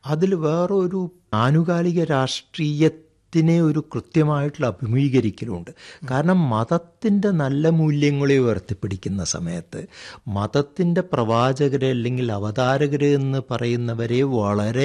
അതിൽ വേറൊരു ആനുകാലിക രാഷ്ട്രീയത്തിനെ ഒരു കൃത്യമായിട്ടുള്ള അഭിമുഖീകരിക്കലുണ്ട് കാരണം മതത്തിൻ്റെ നല്ല മൂല്യങ്ങളെ ഉയർത്തിപ്പിടിക്കുന്ന സമയത്ത് മതത്തിൻ്റെ പ്രവാചകരെ അല്ലെങ്കിൽ അവതാരകരെ എന്ന് പറയുന്നവരെ വളരെ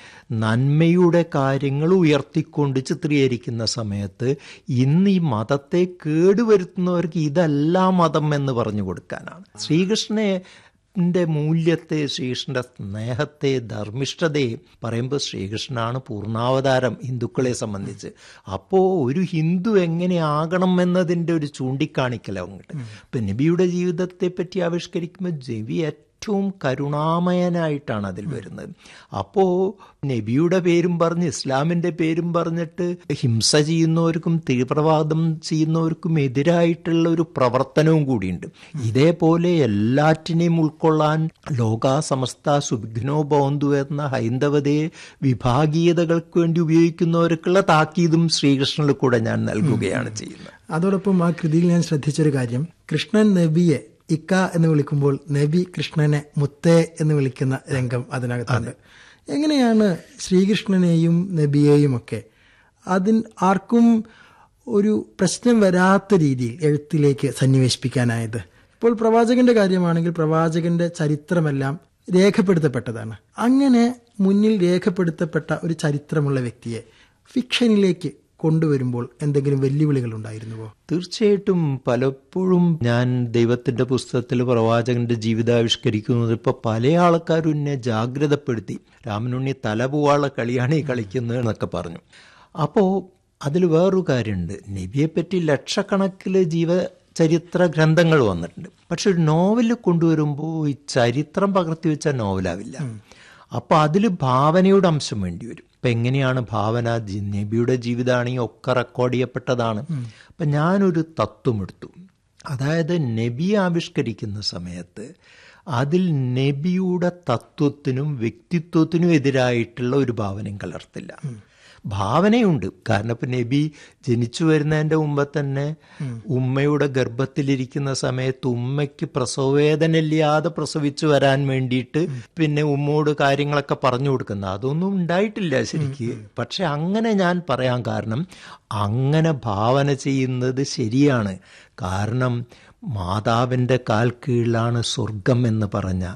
നന്മയുടെ കാര്യങ്ങൾ ഉയർത്തിക്കൊണ്ട് ചിത്രീകരിക്കുന്ന സമയത്ത് ഇന്ന് ഈ മതത്തെ കേടുവരുത്തുന്നവർക്ക് ഇതല്ല മതം എന്ന് പറഞ്ഞു കൊടുക്കാനാണ് ശ്രീകൃഷ്ണനെ ന്റെ മൂല്യത്തെ ശ്രീകൃഷ്ണന്റെ സ്നേഹത്തെ ധർമ്മിഷ്ഠതയെ പറയുമ്പോൾ ശ്രീകൃഷ്ണനാണ് പൂർണ്ണാവതാരം ഹിന്ദുക്കളെ സംബന്ധിച്ച് അപ്പോൾ ഒരു ഹിന്ദു എങ്ങനെ ആകണം എന്നതിൻ്റെ ഒരു ചൂണ്ടിക്കാണിക്കലങ്ങോട്ട് ഇപ്പം നബിയുടെ ജീവിതത്തെ പറ്റി ആവിഷ്കരിക്കുമ്പോൾ ജവി ഏറ്റവും കരുണാമയനായിട്ടാണ് അതിൽ വരുന്നത് അപ്പോൾ നബിയുടെ പേരും പറഞ്ഞ് ഇസ്ലാമിൻ്റെ പേരും പറഞ്ഞിട്ട് ഹിംസ ചെയ്യുന്നവർക്കും തീവ്രവാദം ചെയ്യുന്നവർക്കും എതിരായിട്ടുള്ള ഒരു പ്രവർത്തനവും കൂടിയുണ്ട് ഇതേപോലെ എല്ലാറ്റിനെയും ഉൾക്കൊള്ളാൻ ലോകാ സമസ്ത സുഭിഘ്നോ ബോന്തു എന്ന ഹൈന്ദവതയെ വിഭാഗീയതകൾക്ക് വേണ്ടി ഉപയോഗിക്കുന്നവർക്കുള്ള താക്കീതും ശ്രീകൃഷ്ണനിൽ കൂടെ ഞാൻ നൽകുകയാണ് ചെയ്യുന്നത് അതോടൊപ്പം ആ കൃതിയിൽ ഞാൻ ശ്രദ്ധിച്ചൊരു കാര്യം കൃഷ്ണൻ നബിയെ ഇക്ക എന്ന് വിളിക്കുമ്പോൾ നബി കൃഷ്ണനെ മുത്തേ എന്ന് വിളിക്കുന്ന രംഗം അതിനകത്തുണ്ട് എങ്ങനെയാണ് ശ്രീകൃഷ്ണനെയും നബിയെയും ഒക്കെ അതിൻ ആർക്കും ഒരു പ്രശ്നം വരാത്ത രീതിയിൽ എഴുത്തിലേക്ക് സന്നിവേശിപ്പിക്കാനായത് ഇപ്പോൾ പ്രവാചകന്റെ കാര്യമാണെങ്കിൽ പ്രവാചകന്റെ ചരിത്രമെല്ലാം രേഖപ്പെടുത്തപ്പെട്ടതാണ് അങ്ങനെ മുന്നിൽ രേഖപ്പെടുത്തപ്പെട്ട ഒരു ചരിത്രമുള്ള വ്യക്തിയെ ഫിക്ഷനിലേക്ക് കൊണ്ടുവരുമ്പോൾ എന്തെങ്കിലും വെല്ലുവിളികൾ ഉണ്ടായിരുന്നുവോ തീർച്ചയായിട്ടും പലപ്പോഴും ഞാൻ ദൈവത്തിന്റെ പുസ്തകത്തിൽ പ്രവാചകന്റെ ജീവിതാവിഷ്കരിക്കുന്നത് ഇപ്പൊ പല ആൾക്കാരും എന്നെ ജാഗ്രതപ്പെടുത്തി രാമനുണ്ണി തലപൂവാള കളിയാണ് ഈ കളിക്കുന്നത് എന്നൊക്കെ പറഞ്ഞു അപ്പോൾ അതിൽ വേറൊരു കാര്യമുണ്ട് നബിയെപ്പറ്റി ലക്ഷക്കണക്കിൽ ജീവ ചരിത്ര ഗ്രന്ഥങ്ങൾ വന്നിട്ടുണ്ട് പക്ഷെ ഒരു നോവൽ കൊണ്ടുവരുമ്പോൾ ഈ ചരിത്രം പകർത്തി വെച്ച നോവലാവില്ല അപ്പോൾ അതിൽ ഭാവനയുടെ അംശം വേണ്ടി വരും അപ്പം എങ്ങനെയാണ് ഭാവന നബിയുടെ ജീവിതമാണെങ്കിൽ ഒക്കെ റെക്കോർഡ് ചെയ്യപ്പെട്ടതാണ് അപ്പം ഞാനൊരു തത്വം എടുത്തു അതായത് നബി ആവിഷ്കരിക്കുന്ന സമയത്ത് അതിൽ നബിയുടെ തത്വത്തിനും വ്യക്തിത്വത്തിനും എതിരായിട്ടുള്ള ഒരു ഭാവനയും കലർത്തില്ല ഭാവനയുണ്ട് കാരണം ഇപ്പം നബി ജനിച്ചു വരുന്നതിൻ്റെ മുമ്പ് തന്നെ ഉമ്മയുടെ ഗർഭത്തിലിരിക്കുന്ന സമയത്ത് ഉമ്മയ്ക്ക് പ്രസവവേദനയില്ലാതെ പ്രസവിച്ചു വരാൻ വേണ്ടിയിട്ട് പിന്നെ ഉമ്മയോട് കാര്യങ്ങളൊക്കെ പറഞ്ഞു കൊടുക്കുന്ന അതൊന്നും ഉണ്ടായിട്ടില്ല ശരിക്ക് പക്ഷെ അങ്ങനെ ഞാൻ പറയാൻ കാരണം അങ്ങനെ ഭാവന ചെയ്യുന്നത് ശരിയാണ് കാരണം മാതാവിൻ്റെ കാൽ കീഴിലാണ് സ്വർഗം എന്ന് പറഞ്ഞ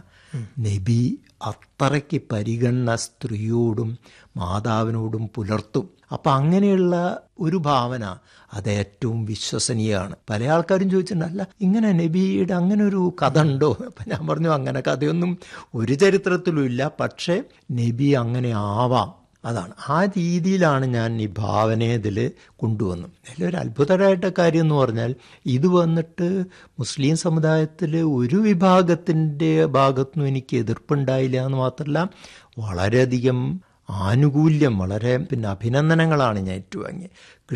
നബി അത്രയ്ക്ക് പരിഗണന സ്ത്രീയോടും മാതാവിനോടും പുലർത്തും അപ്പം അങ്ങനെയുള്ള ഒരു ഭാവന അത് ഏറ്റവും വിശ്വസനീയമാണ് പല ആൾക്കാരും ചോദിച്ചിട്ടുണ്ട് അല്ല ഇങ്ങനെ നബിയുടെ അങ്ങനെ ഒരു കഥ ഉണ്ടോ അപ്പം ഞാൻ പറഞ്ഞു അങ്ങനെ കഥയൊന്നും ഒരു ചരിത്രത്തിലും ഇല്ല പക്ഷേ നബി അങ്ങനെ ആവാം അതാണ് ആ രീതിയിലാണ് ഞാൻ ഈ ഭാവനയെ ഇതിൽ കൊണ്ടുവന്നു അതിലൊരു അത്ഭുതമായിട്ട കാര്യം എന്ന് പറഞ്ഞാൽ ഇത് വന്നിട്ട് മുസ്ലിം സമുദായത്തിൽ ഒരു വിഭാഗത്തിൻ്റെ ഭാഗത്തുനിന്നും എനിക്ക് എതിർപ്പുണ്ടായില്ല എന്ന് മാത്രമല്ല വളരെയധികം ആനുകൂല്യം വളരെ പിന്നെ അഭിനന്ദനങ്ങളാണ് ഞാൻ ഏറ്റുവാങ്ങിയത്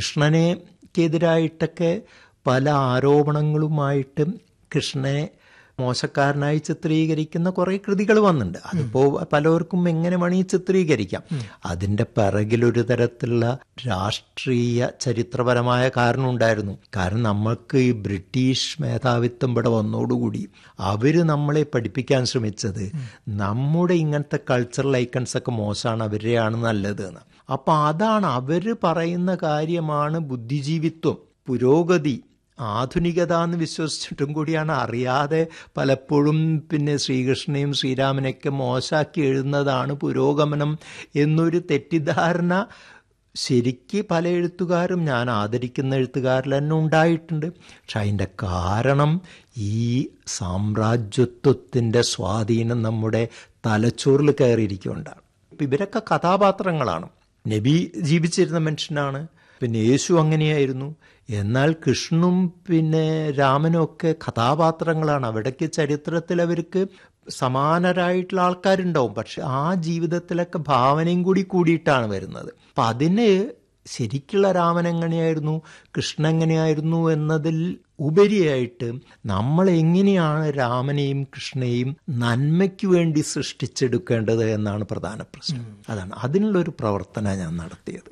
കൃഷ്ണനെക്കെതിരായിട്ടൊക്കെ പല ആരോപണങ്ങളുമായിട്ട് കൃഷ്ണനെ മോശക്കാരനായി ചിത്രീകരിക്കുന്ന കുറേ കൃതികൾ വന്നിട്ടുണ്ട് അതിപ്പോൾ പലർക്കും എങ്ങനെ വേണമെങ്കിൽ ചിത്രീകരിക്കാം അതിൻ്റെ പിറകിലൊരു തരത്തിലുള്ള രാഷ്ട്രീയ ചരിത്രപരമായ കാരണം ഉണ്ടായിരുന്നു കാരണം നമ്മൾക്ക് ഈ ബ്രിട്ടീഷ് മേധാവിത്വം ഇവിടെ വന്നോടുകൂടി അവർ നമ്മളെ പഠിപ്പിക്കാൻ ശ്രമിച്ചത് നമ്മുടെ ഇങ്ങനത്തെ കൾച്ചറൽ ഐക്കൺസ് ഒക്കെ മോശമാണ് അവരെയാണ് നല്ലത് എന്ന് അപ്പം അതാണ് അവർ പറയുന്ന കാര്യമാണ് ബുദ്ധിജീവിത്വം പുരോഗതി ആധുനികത എന്ന് വിശ്വസിച്ചിട്ടും കൂടിയാണ് അറിയാതെ പലപ്പോഴും പിന്നെ ശ്രീകൃഷ്ണനെയും ശ്രീരാമനെയൊക്കെ മോശാക്കി എഴുതുന്നതാണ് പുരോഗമനം എന്നൊരു തെറ്റിദ്ധാരണ ശരിക്ക് പല എഴുത്തുകാരും ഞാൻ ആദരിക്കുന്ന എഴുത്തുകാരിൽ തന്നെ ഉണ്ടായിട്ടുണ്ട് പക്ഷെ അതിൻ്റെ കാരണം ഈ സാമ്രാജ്യത്വത്തിൻ്റെ സ്വാധീനം നമ്മുടെ തലച്ചോറിൽ കയറിയിരിക്കുകൊണ്ടാണ് ഇപ്പം ഇവരൊക്കെ കഥാപാത്രങ്ങളാണ് നബി ജീവിച്ചിരുന്ന മനുഷ്യനാണ് പിന്നെ യേശു അങ്ങനെയായിരുന്നു എന്നാൽ കൃഷ്ണനും പിന്നെ രാമനും ഒക്കെ കഥാപാത്രങ്ങളാണ് അവിടേക്ക് ചരിത്രത്തിൽ അവർക്ക് സമാനരായിട്ടുള്ള ആൾക്കാരുണ്ടാവും പക്ഷെ ആ ജീവിതത്തിലൊക്കെ ഭാവനയും കൂടി കൂടിയിട്ടാണ് വരുന്നത് അപ്പം അതിന് ശരിക്കുള്ള രാമൻ എങ്ങനെയായിരുന്നു കൃഷ്ണൻ എങ്ങനെയായിരുന്നു എന്നതിൽ ഉപരിയായിട്ട് നമ്മൾ എങ്ങനെയാണ് രാമനെയും കൃഷ്ണയെയും നന്മയ്ക്ക് വേണ്ടി സൃഷ്ടിച്ചെടുക്കേണ്ടത് എന്നാണ് പ്രധാന പ്രശ്നം അതാണ് അതിനുള്ളൊരു പ്രവർത്തന ഞാൻ നടത്തിയത്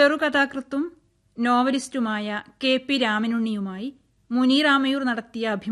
ചെറുകഥാകൃത്തും നോവലിസ്റ്റുമായ കെ പി രാമനുണ്ണിയുമായി മുനീറാമയൂർ നടത്തിയ അഭിമുഖം